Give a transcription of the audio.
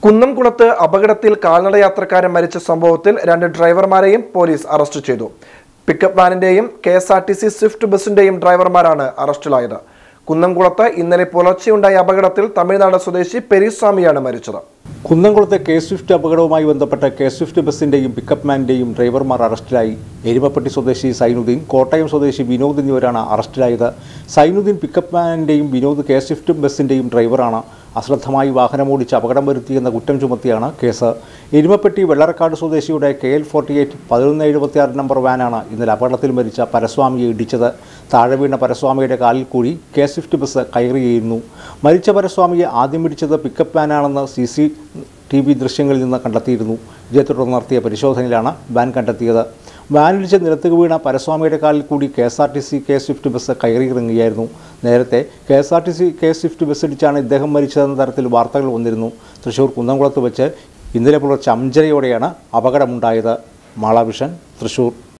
കുന്നംകുളത്ത് അപകടത്തിൽ കാൽനട യാത്രക്കാരൻ മരിച്ച സംഭവത്തിൽ രണ്ട് ഡ്രൈവർമാരെയും പോലീസ് അറസ്റ്റ് ചെയ്തു പിക്കപ്പ് വാനിന്റെയും K S R T C swift ബസിന്റെയും ഡ്രൈവർമാരാണ് അറസ്റ്റിലായത് കുന്നംകുളത്ത് ഇന്നലെ പുലർച്ചെയുണ്ടായ അപകടത്തിൽ തമിഴ്നാട് സ്വദേശി പെരിസ്വാമിയാണ് മരിച്ചത് കുന്നംകുളത്തെ കെ സ്വിഫ്റ്റ് അപകടവുമായി ബന്ധപ്പെട്ട് കെ സ്വിഫ്റ്റ് ബസിന്റെയും പിക്കപ്പ് മാനിന്റെയും ഡ്രൈവർമാർ അറസ്റ്റിലായി എരുമപ്പെട്ടി സ്വദേശി സൈനുദ്ദീൻ കോട്ടയം സ്വദേശി വിനോദ് എന്നിവരാണ് അറസ്റ്റിലായത് സൈനുദ്ദീൻ പിക്കപ്പ് മാനിന്റെയും വിനോദ് കെ സ്വിഫ്റ്റ് ബസിന്റെയും ഡ്രൈവറാണ് അശ്രദ്ധമായി വാഹനമോടിച്ച് അപകടം വരുത്തിയെന്ന കുറ്റം ചുമത്തിയാണ് കേസ് എരുമപ്പെട്ടി വെള്ളറക്കാട് സ്വദേശിയുടെ കെ എൽ ഫോർട്ടി എയ്റ്റ് പതിനൊന്ന് എഴുപത്തിയാറ് നമ്പർ വാനാണ് ഇന്നലെ അപകടത്തിൽ മരിച്ച പരസ്വാമിയെ ഇടിച്ചത് താഴെ വീണ പരസ്വാമിയുടെ കാലിൽ കൂടി കെ സ്വിഫ്റ്റ് ബസ് കയറിയിരുന്നു മരിച്ച പരസ്വാമിയെ ആദ്യം ഇടിച്ചത് പിക്കപ്പ് വാനാണെന്ന് സി സി ടി വി ദൃശ്യങ്ങളിൽ നിന്ന് കണ്ടെത്തിയിരുന്നു ഇതേ തുടർന്ന് നടത്തിയ പരിശോധനയിലാണ് വാൻ കണ്ടെത്തിയത് വാനിടിച്ച് നിലത്ത് വീണ പരസ്വാമിയുടെ കാലിൽ കൂടി K S R T C K swift bus കയറിയിറങ്ങുകയായിരുന്നു നേരത്തെ K S R T C K swift bus ഇടിച്ചാണ് ഇദ്ദേഹം മരിച്ചതെന്ന തരത്തിൽ വാർത്തകൾ വന്നിരുന്നു തൃശൂർ കുന്നംകുളത്ത് വെച്ച് ഇന്നലെ പുലർച്ചെ അഞ്ചരയോടെയാണ് അപകടമുണ്ടായത് മാളാവിഷൻ തൃശൂർ